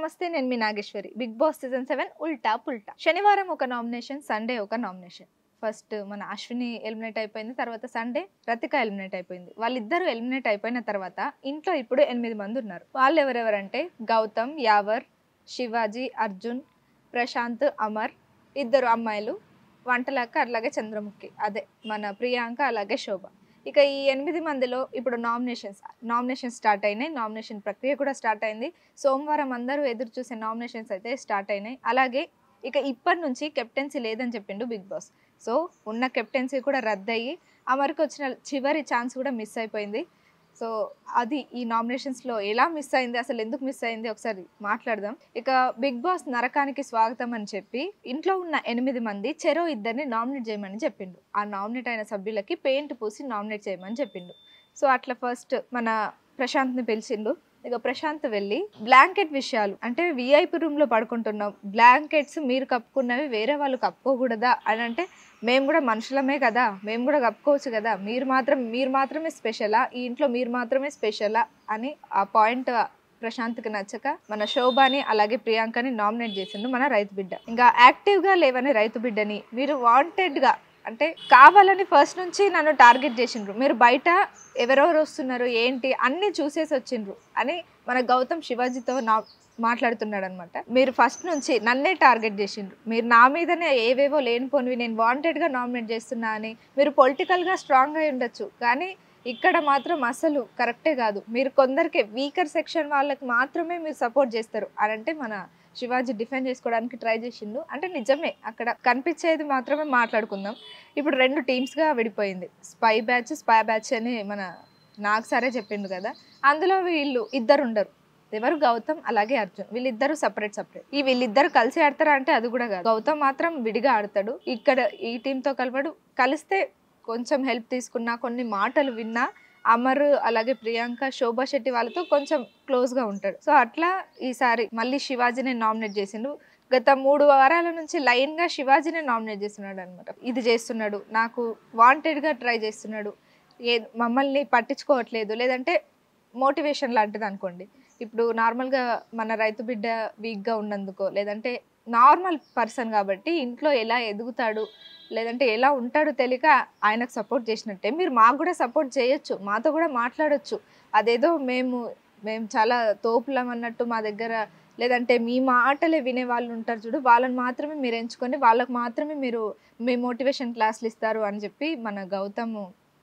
నమస్తే నేను మీ Nageswari big boss season seven ఉల్టా పుల్టా శనివారం ఒక నామినేషన్ సండే ఒక నామినేషన్ ఫస్ట్ మన అశ్విని ఎలిమినేట్ అయిపోయింది తర్వాత సండే రతిక ఎలిమినేట్ అయిపోయింది వాళ్ళిద్దరూ ఎలిమినేట్ అయిపోయిన తర్వాత ఇంట్లో ఇప్పుడు ఎనిమిది మంది ఉన్నారు వాళ్ళు ఎవరెవరంటే గౌతమ్ యావర్ శివాజీ అర్జున్ ప్రశాంత్ అమర్ ఇద్దరు అమ్మాయిలు వంటలక్క అలాగే చంద్రముఖి అదే మన ప్రియాంక అలాగే శోభ ఇక ఈ ఎనిమిది మందిలో ఇప్పుడు నామినేషన్స్ నామినేషన్ స్టార్ట్ అయినాయి నామినేషన్ ప్రక్రియ కూడా స్టార్ట్ అయింది సోమవారం అందరూ ఎదురు చూసే నామినేషన్స్ అయితే స్టార్ట్ అయినాయి అలాగే ఇక ఇప్పటి నుంచి కెప్టెన్సీ లేదని చెప్పిండు బిగ్ బాస్ సో ఉన్న కెప్టెన్సీ కూడా రద్దయ్యి అమర్కి వచ్చిన చివరి ఛాన్స్ కూడా మిస్ అయిపోయింది సో అది ఈ నామినేషన్స్లో ఎలా మిస్ అయింది అసలు ఎందుకు మిస్ అయింది ఒకసారి మాట్లాడదాం ఇక బిగ్ బాస్ నరకానికి స్వాగతం అని చెప్పి ఇంట్లో ఉన్న ఎనిమిది మంది చెరో ఇద్దరిని నామినేట్ చేయమని చెప్పిండు ఆ నామినేట్ అయిన సభ్యులకి పెయింట్ పూసి నామినేట్ చేయమని చెప్పిండు సో అట్లా ఫస్ట్ మన ప్రశాంత్ని పిలిచిండు ఇక ప్రశాంత్ వెళ్ళి బ్లాంకెట్ విషయాలు అంటే విఐపి రూమ్లో పడుకుంటున్నాం బ్లాంకెట్స్ మీరు కప్పుకున్నవి వేరే వాళ్ళు కప్పుకోకూడదా అని అంటే మేము కూడా మనుషులమే కదా మేము కూడా కప్పుకోవచ్చు కదా మీరు మాత్రం మీరు మాత్రమే స్పెషలా ఈ ఇంట్లో మీరు మాత్రమే స్పెషలా అని ఆ పాయింట్ ప్రశాంత్కి నచ్చక మన శోభాని అలాగే ప్రియాంకని నామినేట్ చేసిండు మన రైతు బిడ్డ ఇంకా యాక్టివ్గా లేవని రైతు బిడ్డని మీరు వాంటెడ్గా అంటే కావాలని ఫస్ట్ నుంచి నన్ను టార్గెట్ చేసిండ్రు మీరు బయట ఎవరెవరు వస్తున్నారు ఏంటి అన్నీ చూసేసి వచ్చిండ్రు అని మన గౌతమ్ శివాజీతో నా మాట్లాడుతున్నాడు అనమాట మీరు ఫస్ట్ నుంచి నన్నే టార్గెట్ చేసిండ్రు మీరు నా మీదనే ఏవేవో లేనిపోనివి నేను వాంటెడ్గా నామినేట్ చేస్తున్నా అని మీరు పొలిటికల్గా స్ట్రాంగ్ అయి ఉండొచ్చు కానీ ఇక్కడ మాత్రం అసలు కరెక్టే కాదు మీరు కొందరికి వీకర్ సెక్షన్ వాళ్ళకి మాత్రమే మీరు సపోర్ట్ చేస్తారు అని అంటే మన శివాజీ డిఫెండ్ చేసుకోవడానికి ట్రై చేసిండు అంటే నిజమే అక్కడ కనిపించేది మాత్రమే మాట్లాడుకుందాం ఇప్పుడు రెండు టీమ్స్గా విడిపోయింది స్పై బ్యాచ్ స్పై బ్యాచ్ అని మన నాకు సరే చెప్పిండు కదా అందులో వీళ్ళు ఇద్దరు ఉండరు ఎవరు గౌతమ్ అలాగే అర్జున్ వీళ్ళిద్దరు సపరేట్ సపరేట్ ఈ వీళ్ళిద్దరు కలిసి ఆడతారా అంటే అది కూడా కాదు గౌతమ్ మాత్రం విడిగా ఆడతాడు ఇక్కడ ఈ టీంతో కలవడు కలిస్తే కొంచెం హెల్ప్ తీసుకున్నా కొన్ని మాటలు విన్నా అమర్ అలాగే ప్రియాంక శోభా శెట్టి వాళ్ళతో కొంచెం క్లోజ్గా ఉంటాడు సో అట్లా ఈసారి మళ్ళీ శివాజీని నామినేట్ చేసిండు గత మూడు వారాల నుంచి లైన్గా శివాజీని నామినేట్ చేస్తున్నాడు అనమాట ఇది చేస్తున్నాడు నాకు వాంటెడ్గా ట్రై చేస్తున్నాడు ఏ మమ్మల్ని పట్టించుకోవట్లేదు లేదంటే మోటివేషన్ లాంటిది అనుకోండి ఇప్పుడు నార్మల్గా మన రైతు బిడ్డ వీక్గా ఉన్నందుకో లేదంటే నార్మల్ పర్సన్ కాబట్టి ఇంట్లో ఎలా ఎదుగుతాడు లేదంటే ఎలా ఉంటాడో తెలియక ఆయనకు సపోర్ట్ చేసినట్టే మీరు మాకు కూడా సపోర్ట్ చేయొచ్చు మాతో కూడా మాట్లాడొచ్చు అదేదో మేము మేము చాలా తోపులం అన్నట్టు మా దగ్గర లేదంటే మీ మాటలే వినే వాళ్ళు ఉంటారు చూడు వాళ్ళని మాత్రమే మీరు ఎంచుకొని వాళ్ళకి మాత్రమే మీరు మీ మోటివేషన్ క్లాసులు ఇస్తారు అని చెప్పి మన గౌతమ్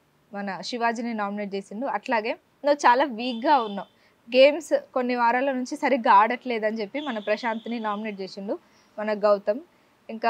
మన శివాజీని నామినేట్ చేసిండు అట్లాగే నువ్వు చాలా వీక్గా ఉన్నావు గేమ్స్ కొన్ని వారాల నుంచి సరిగ్గా ఆడట్లేదని చెప్పి మన ప్రశాంత్ని నామినేట్ చేసిండు మన గౌతమ్ ఇంకా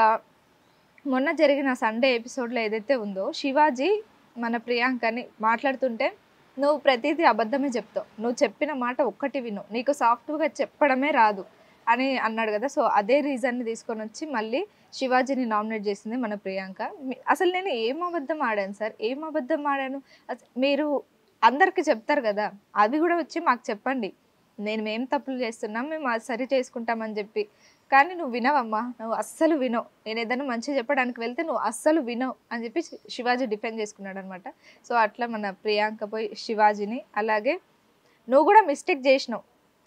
మొన్న జరిగిన సండే ఎపిసోడ్లో ఏదైతే ఉందో శివాజీ మన ప్రియాంకని మాట్లాడుతుంటే నువ్వు ప్రతిదీ అబద్ధమే చెప్తావు నువ్వు చెప్పిన మాట ఒక్కటి విను నీకు సాఫ్ట్గా చెప్పడమే రాదు అని అన్నాడు కదా సో అదే రీజన్ని తీసుకొని వచ్చి మళ్ళీ శివాజీని నామినేట్ చేసింది మన ప్రియాంక మీ- అసలు నేను ఏం అబద్ధం ఆడాను సార్ ఏం అబద్ధం ఆడాను అస- మీరు అందరికీ చెప్తారు కదా అది కూడా వచ్చి మాకు చెప్పండి నేను మేము తప్పులు చేస్తున్నాం మేము అది సరి చేసుకుంటామని చెప్పి కానీ నువ్వు వినవమ్మా నువ్వు అస్సలు వినవు నేను ఏదైనా మంచి చెప్పడానికి వెళ్తే నువ్వు అస్సలు వినవు అని చెప్పి శి- శివాజీ డిఫెండ్ చేసుకున్నాడు అనమాట సో అట్లా మన ప్రియాంక పోయి శివాజీని అలాగే నువ్వు కూడా మిస్టేక్ చేసినావు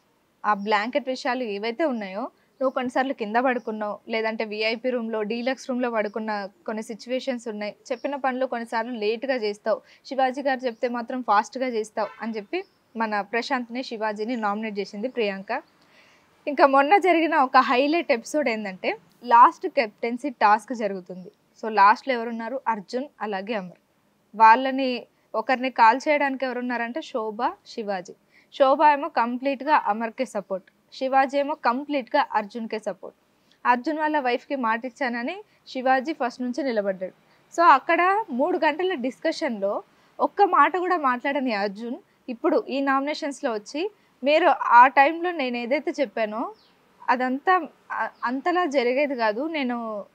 ఆ బ్లాంకెట్ విషయాలు ఏవైతే ఉన్నాయో నువ్వు కొన్నిసార్లు కింద పడుకున్నావు లేదంటే విఐపి రూమ్లో డీలక్స్ రూమ్లో పడుకున్న కొన్ని సిచ్యువేషన్స్ ఉన్నాయి చెప్పిన పనులు కొన్నిసార్లు లేట్గా చేస్తావు శివాజీ గారు చెప్తే మాత్రం ఫాస్ట్గా చేస్తావు అని చెప్పి మన ప్రశాంత్ని శివాజీని నామినేట్ చేసింది ప్రియాంక ఇంకా మొన్న జరిగిన ఒక హైలైట్ ఎపిసోడ్ ఏంటంటే లాస్ట్ కెప్టెన్సీ టాస్క్ జరుగుతుంది సో లాస్ట్లో ఎవరున్నారు అర్జున్ అలాగే అమర్ వాళ్ళని ఒకరిని కాల్ చేయడానికి ఎవరున్నారంటే శోభ శివాజీ శోభ ఏమో కంప్లీట్గా అమర్కే సపోర్ట్ శివాజీ ఏమో కంప్లీట్గా అర్జున్కే సపోర్ట్ అర్జున్ వాళ్ళ వైఫ్కి మాట ఇచ్చానని శివాజీ ఫస్ట్ నుంచి నిలబడ్డాడు సో అక్కడ మూడు గంటల డిస్కషన్లో ఒక్క మాట కూడా మాట్లాడని అర్జున్ ఇప్పుడు ఈ నామినేషన్స్లో వచ్చి మీరు ఆ టైంలో నేను ఏదైతే చెప్పానో అదంతా అ- అంతలా జరిగేది కాదు నేను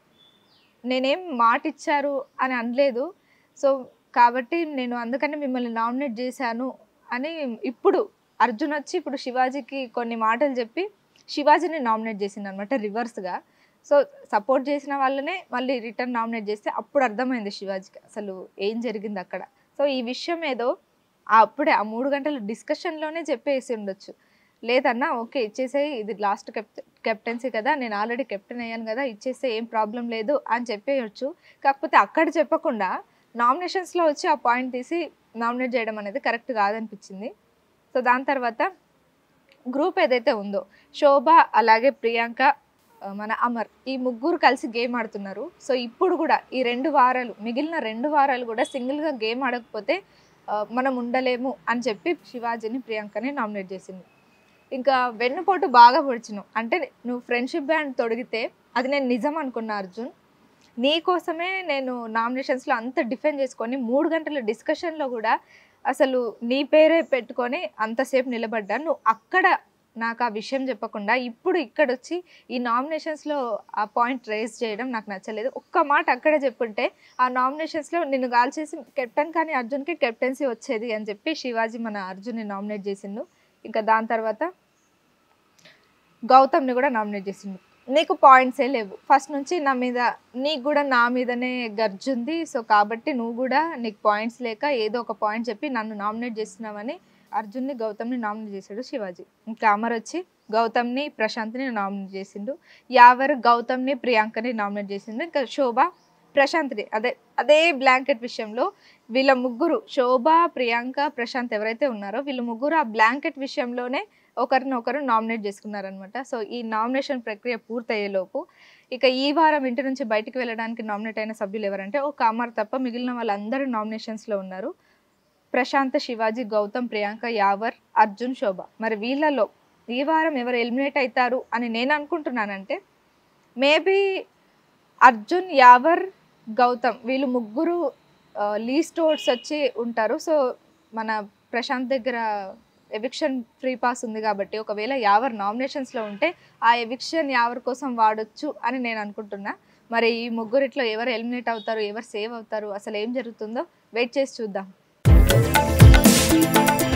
నేనేం మాట ఇచ్చారు అని అనలేదు సో కాబట్టి నేను అందుకని మిమ్మల్ని నామినేట్ చేశాను అని ఇప్పుడు అర్జున్ వచ్చి ఇప్పుడు శివాజీకి కొన్ని మాటలు చెప్పి శివాజీని నామినేట్ చేసింది అనమాట రివర్స్గా సో సపోర్ట్ చేసిన వాళ్ళనే మళ్ళీ రిటర్న్ నామినేట్ చేస్తే అప్పుడు అర్థమైంది శివాజీకి అసలు ఏం జరిగింది అక్కడ సో ఈ విషయం ఏదో ఆ అప్పుడే ఆ మూడు గంటల డిస్కషన్లోనే చెప్పేసి ఉండొచ్చు లేదన్నా ఓకే ఇచ్చేసేయి ఇది లాస్ట్ కెప్టె కెప్టెన్సీ కదా నేను ఆల్రెడీ కెప్టెన్ అయ్యాను కదా ఇచ్చేస్తే ఏం ప్రాబ్లం లేదు అని చెప్పేయచ్చు కాకపోతే అక్కడ చెప్పకుండా నామినేషన్స్లో వచ్చి ఆ పాయింట్ తీసి నామినేట్ చేయడం అనేది కరెక్ట్ కాదనిపించింది సో దాని తర్వాత గ్రూప్ ఏదైతే ఉందో శోభ అలాగే ప్రియాంక ఆ, మన అమర్ ఈ ముగ్గురు కలిసి గేమ్ ఆడుతున్నారు సో ఇప్పుడు కూడా ఈ రెండు వారాలు మిగిలిన రెండు వారాలు కూడా సింగిల్గా గేమ్ ఆడకపోతే ఆ, మనం ఉండలేము అని చెప్పి శివాజీని ప్రియాంకని నామినేట్ చేసింది ఇంకా వెన్నుపోటు బాగా పొడిచినావు అంటే నువ్వు ఫ్రెండ్షిప్ బ్యాండ్ తొడిగితే అది నేను నిజం అనుకున్నా అర్జున్ నీ కోసమే నేను నామినేషన్స్లో అంత డిఫెండ్ చేసుకొని మూడు గంటల డిస్కషన్లో కూడా అసలు నీ పేరే పెట్టుకొని అంతసేపు నిలబడ్డా నువ్వు అక్కడ నాకు ఆ విషయం చెప్పకుండా ఇప్పుడు ఇక్కడ వచ్చి ఈ నామినేషన్స్లో ఆ పాయింట్ రేస్ చేయడం నాకు నచ్చలేదు ఒక్క మాట అక్కడే చెప్పుంటే ఆ నామినేషన్స్లో నిన్ను గాల్ చేసి కెప్టెన్ కానీ అర్జున్కి కెప్టెన్సీ వచ్చేది అని చెప్పి శివాజీ మన అర్జున్ని నామినేట్ చేసిండు ఇంకా దాని తర్వాత గౌతమ్ని కూడా నామినేట్ చేసిండు నీకు పాయింట్సే లేవు ఫస్ట్ నుంచి నా మీద నీకు కూడా నా మీదనే గర్జుంది సో కాబట్టి నువ్వు కూడా నీకు పాయింట్స్ లేక ఏదో ఒక పాయింట్ చెప్పి నన్ను నామినేట్ చేస్తున్నావని అర్జున్ని గౌతమ్ని నామినేట్ చేశాడు శివాజీ ఇంకా అమర్ వచ్చి గౌతమ్ని ప్రశాంత్ని నామినేట్ చేసిండు యావర్ గౌతమ్ని ప్రియాంకని నామినేట్ చేసిండు ఇంకా శోభ ప్రశాంత్ని అదే అదే బ్లాంకెట్ విషయంలో వీళ్ళ ముగ్గురు శోభ ప్రియాంక ప్రశాంత్ ఎవరైతే ఉన్నారో వీళ్ళ ముగ్గురు ఆ బ్లాంకెట్ విషయంలోనే ఒకరినొకరు నామినేట్ చేసుకున్నారనమాట సో ఈ నామినేషన్ ప్రక్రియ పూర్తయ్యేలోపు ఇక ఈ వారం ఇంటి నుంచి బయటికి వెళ్ళడానికి నామినేట్ అయిన సభ్యులు ఎవరంటే ఒక అమర్ తప్ప మిగిలిన వాళ్ళందరూ నామినేషన్స్లో ఉన్నారు ప్రశాంత్ శివాజీ గౌతమ్ ప్రియాంక యావర్ అర్జున్ శోభ మరి వీళ్ళలో ఈ వారం ఎవరు ఎలిమినేట్ అవుతారు అని నేను అనుకుంటున్నానంటే మేబీ అర్జున్ యావర్ గౌతమ్ వీళ్ళు ముగ్గురు లీస్ట్ ఓట్స్ వచ్చి ఉంటారు సో మన ప్రశాంత్ దగ్గర ఎవిక్షన్ ఫ్రీ పాస్ ఉంది కాబట్టి ఒకవేళ యావర్ నామినేషన్స్లో ఉంటే ఆ ఎవిక్షన్ యావర్ కోసం వాడొచ్చు అని నేను అనుకుంటున్నా మరి ఈ ముగ్గురిట్లో ఎవరు ఎలిమినేట్ అవుతారు ఎవరు సేవ్ అవుతారు అసలు ఏం జరుగుతుందో వెయిట్ చేసి చూద్దాం